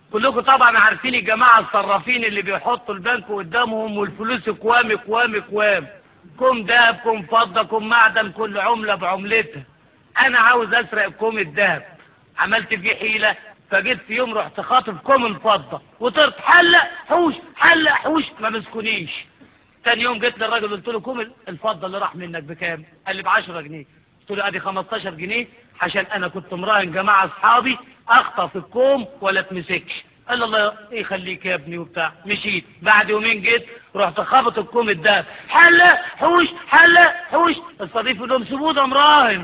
كلكم طبعا عارفين الجماعة الصرافين اللي بيحطوا البنك قدامهم والفلوس كوام كوام كوام كوم دهب كوم فضة كوم معدن كل عملة بعملتها انا عاوز اسرق كوم الدهب عملت فيه حيلة فجيت في يوم رحت خاطف كوم الفضة وطرت حلق حوش حلق حوش ما مسكونيش تاني يوم جيت للراجل قلت له كوم الفضة اللي راح منك بكام قال لي ب 10 جنيه قلت له ادي 15 جنيه عشان انا كنت مراهن جماعة اصحابي اخطف الكوم ولا اتمسكش قال الله يخليك يا ابني وبتاع مشيت بعد يومين جيت رحت خبط الكوم الدهب حلق حوش حلق حوش الصديق يقول لهم سيبوه ده مراهن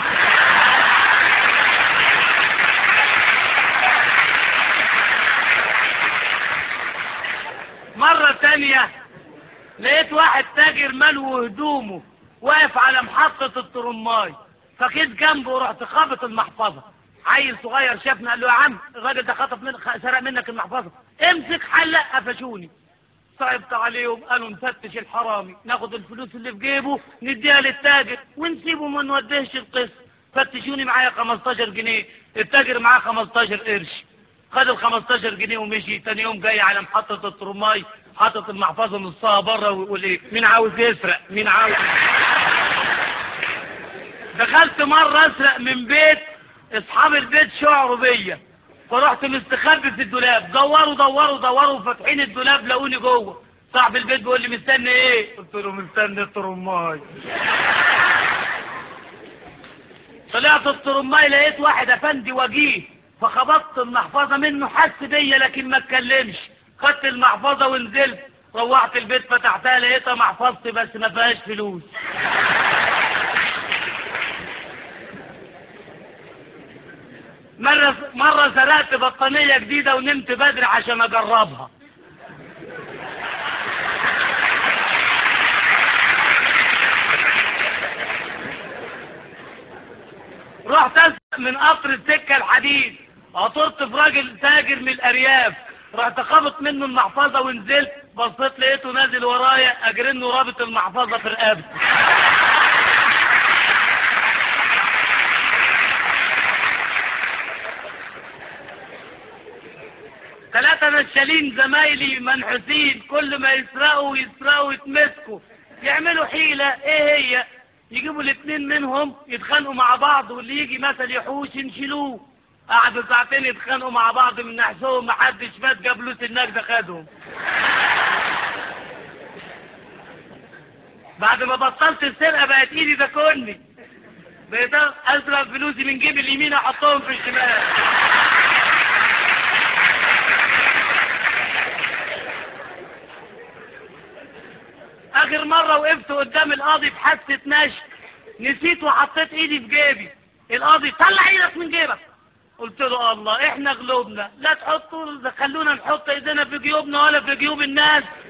مرة تانية لقيت واحد تاجر ملو هدومه واقف على محطة الترماي فجيت جنبه ورحت خابط المحفظة عيل صغير شافني قال له يا عم الراجل ده خطف من سرق منك المحفظة امسك حلق قفشوني صعبت عليهم قالوا نفتش الحرامي ناخد الفلوس اللي في جيبه نديها للتاجر ونسيبه ما نوديهش القسط فتشوني معايا 15 جنيه التاجر معاه 15 قرش خد ال 15 جنيه ومشي تاني يوم جاي على محطة الترماي حاطط المحفظة نصها بره ويقول ايه مين عاوز يسرق مين عاوز دخلت مرة اسرق من بيت اصحاب البيت شعروا بيا فرحت مستخبي في الدولاب دوروا دوروا دوروا فاتحين الدولاب لقوني جوه صاحب البيت بيقول لي مستني ايه قلت له مستني الترماي طلعت الترماي لقيت واحد افندي وجيه فخبطت المحفظة منه حس بيا لكن ما اتكلمش خدت المحفظة ونزلت روحت البيت فتحتها لقيتها محفظتي بس ما فيهاش فلوس مرة مرة سرقت بطانية جديدة ونمت بدري عشان اجربها رحت اسرق من قطر السكة الحديد عطرت في راجل تاجر من الارياف رحت خبط منه المحفظة ونزلت بصيت لقيته نازل ورايا اجرنه رابط المحفظة في رقبتي ثلاثة نشالين زمايلي منحوسين كل ما يسرقوا يسرقوا يتمسكوا يعملوا حيلة ايه هي يجيبوا الاثنين منهم يتخانقوا مع بعض واللي يجي مثل يحوش ينشلوه قعدوا ساعتين يتخانقوا مع بعض من نحسهم محدش فات جاب لوس النجدة خدهم بعد ما بطلت السرقة بقت ايدي تاكلني بقيت اسرق فلوسي من جيب اليمين احطهم في الشمال اخر مرة وقفت قدام القاضي في حادثة نشك نسيت وحطيت ايدي في جيبي القاضي طلع ايدك من جيبك قلت له الله احنا قلوبنا لا تحطوا خلونا نحط ايدينا في جيوبنا ولا في جيوب الناس